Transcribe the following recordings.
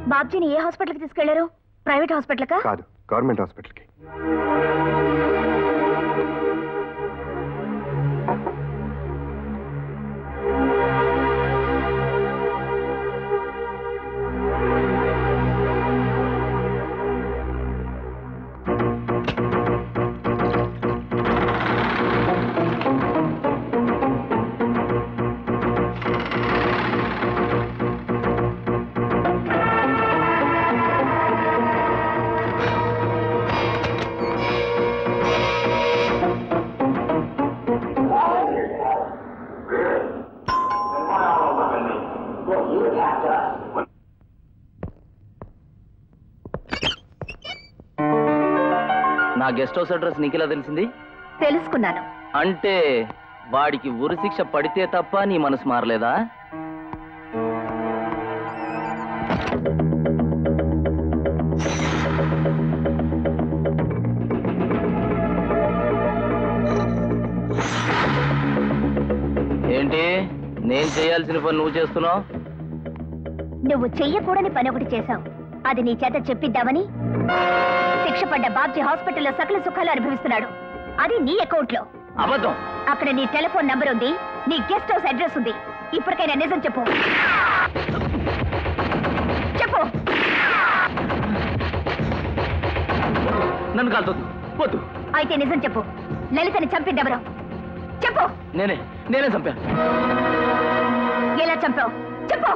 బాబ్జీని ఏ హాస్పిటల్కి తీసుకెళ్లారు ప్రైవేట్ హాస్పిటల్కా కాదు గవర్నమెంట్ హాస్పిటల్కి నా గెస్ట్ హౌస్ అడ్రస్ నీకెలా తెలిసింది తెలుసుకున్నాను అంటే వాడికి ఉరి శిక్ష పడితే తప్ప నీ మనసు మారలేదా ఏంటి నేను చేయాల్సిన పని నువ్వు చేస్తున్నావు నువ్వు చెయ్యకూడని పని ఒకటి చేశావు అది నీ చేత చెప్పిద్దామని శిక్ష పడ్డ బాబ్జీ హాస్పిటల్లో సకల సుఖాలు అనుభవిస్తున్నాడు అది నీ అకౌంట్ లో అబద్ధం అక్కడ నీ టెలిఫోన్ నంబర్ ఉంది నీ గెస్ట్ హౌస్ అడ్రస్ ఉంది ఇప్పటికైనా నిజం చెప్పు చెప్పు నన్ను కాలుతుంది వద్దు అయితే నిజం చెప్పు లలితని చంపిందెవరు చెప్పు నేనే నేనే చంపాను ఎలా చంపావు చెప్పు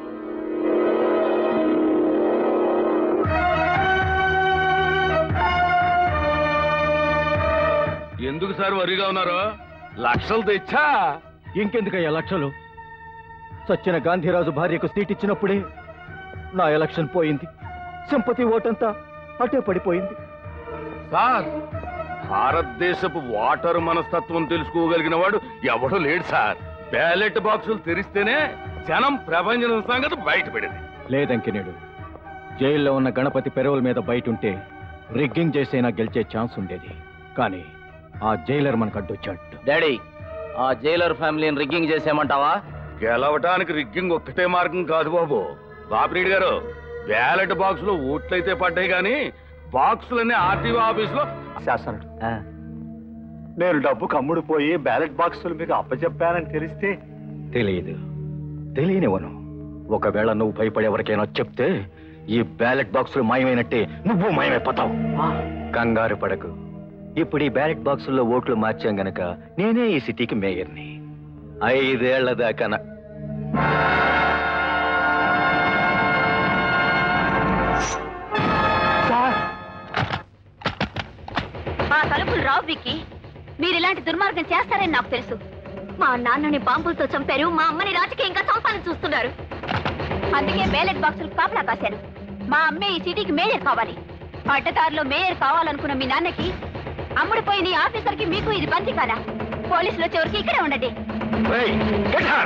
ఎందుకు సార్ వరిగా ఉన్నారు లక్షలు తెచ్చా ఇంకెందుకయ్యా లక్షలు సచ్చిన గాంధీరాజు భార్యకు సీట్ ఇచ్చినప్పుడే నా ఎలక్షన్ పోయింది సింపతి ఓటంతా అటే పడిపోయింది సార్ భారతదేశపు వాటర్ మనస్తత్వం తెలుసుకోగలిగిన వాడు ఎవడూ లేడు సార్ బ్యాలెట్ బాక్సులు తెరిస్తేనే జనం ప్రపంచం సంగతి బయటపడింది లేదంకినేడు జైల్లో ఉన్న గణపతి పెరవుల మీద బయట ఉంటే రిగ్గింగ్ చేసైనా గెలిచే ఛాన్స్ ఉండేది కానీ ఆ జైలర్ మనకు అడ్డొచ్చాడు డాడీ ఆ జైలర్ ఫ్యామిలీని రిగ్గింగ్ చేసేయమంటావా గెలవటానికి రిగ్గింగ్ ఒక్కటే మార్గం కాదు బాబు బాపిరెడ్డి గారు బ్యాలెట్ బాక్సులు ఓట్లయితే పడ్డాయి కానీ బాక్సులన్నీ ఆర్టీఓ ఆఫీసులో శాసనుడు ఆ, నేను డబ్బుకు అమ్ముడు పోయి బ్యాలెట్ బాక్సులు మీకు అప్పచెప్పానని తెలిస్తే తెలియదు తెలియనివను ఒకవేళ నువ్వు భయపడి ఎవరికైనా చెప్తే ఈ బ్యాలెట్ బాక్సులు మాయమైనట్టే నువ్వు మాయమైపోతావు కంగారు పడకు ఇప్పుడు ఈ బ్యాలెట్ బాక్సుల్లో ఓట్లు మార్చాం గనక నేనే ఈ సిటీకి మేయర్ని ఐదేళ్ల దాకా నా- ఆ తలుపులు రావు విక్కి మీరు ఇలాంటి దుర్మార్గం చేస్తారని నాకు తెలుసు మా నాన్నని బాంబులతో చంపారు మా అమ్మని రాజకీయంగా చంపాలని చూస్తున్నారు అందుకే బ్యాలెట్ బాక్సులు కాపలా కాశారు మా అమ్మే ఈ సిటీకి మేయర్ కావాలి అడ్డదారిలో మేయర్ కావాలనుకున్న మీ నాన్నకి అమ్ముడిపోయిన ఈ ఆఫీసర్కి మీకు ఇది బంది కాదా పోలీసులు వచ్చేవరకు ఇక్కడే ఉండండి Hey, get her!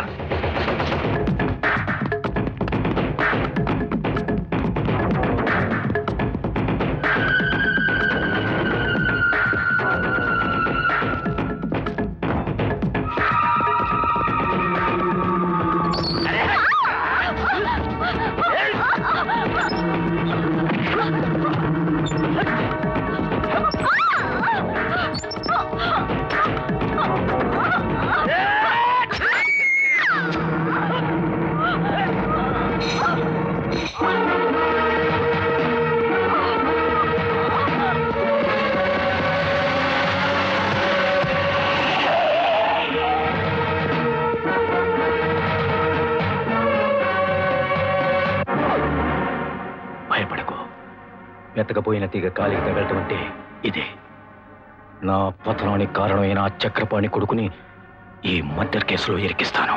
భయపడకు వెతకపోయిన తీగ కాలికి తగలటం అంటే ఇదే నా పతనానికి కారణమైన ఆ చక్రపాణి కొడుకుని ఈ మర్డర్ కేసులో ఇరికిస్తాను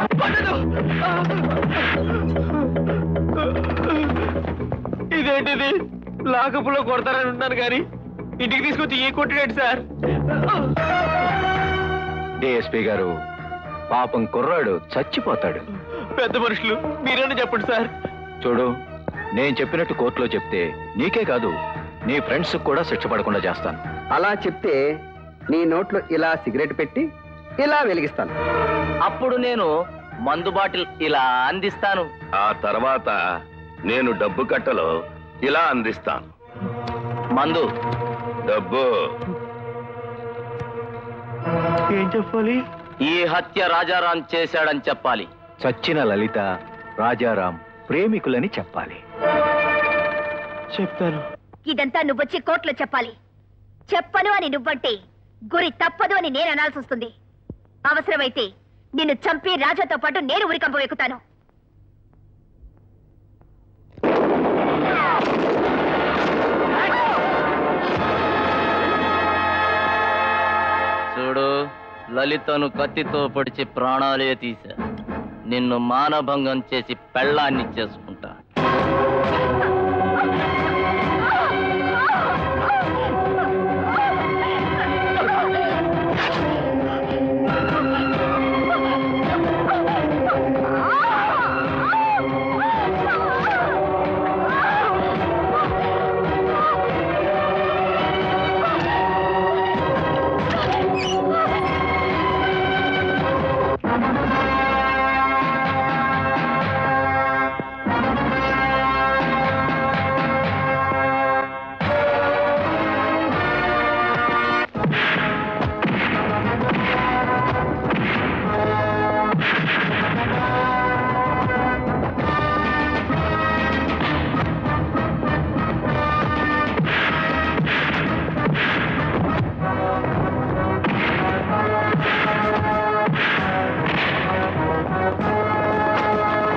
ఇదేంటిది లాకపులో కొడతారని ఉంటాను కానీ ఇంటికి తీసుకొచ్చి ఏ కొట్టినాడు సార్ డిఎస్పీ గారు పాపం కుర్రాడు చచ్చిపోతాడు పెద్ద మనుషులు మీరేనా చెప్పండి సార్ చూడు నేను చెప్పినట్టు కోర్టులో చెప్తే నీకే కాదు నీ ఫ్రెండ్స్ కూడా శిక్ష పడకుండా చేస్తాను అలా చెప్తే నీ నోట్లో ఇలా సిగరెట్ పెట్టి ఇలా వెలిగిస్తాను అప్పుడు నేను మందు బాటిల్ ఇలా అందిస్తాను ఆ తర్వాత నేను డబ్బు కట్టలో ఇలా అందిస్తాను మందు డబ్బు ఏం చెప్పాలి ఈ హత్య రాజారాం చేశాడని చెప్పాలి చచ్చిన లలిత రాజారాం ప్రేమికులని చెప్పాలి చెప్తాను ఇదంతా నువ్వొచ్చి కోర్టులో చెప్పాలి చెప్పను అని నువ్వంటే గురి తప్పదు అని నేను అనాల్సి వస్తుంది అవసరమైతే నిన్ను చంపి రాజాతో పాటు నేను ఉరికంప ఎక్కుతాను చూడు లలితను కత్తితో పొడిచి ప్రాణాలే తీశా నిన్ను మానభంగం చేసి పెళ్ళాన్ని చేసుకో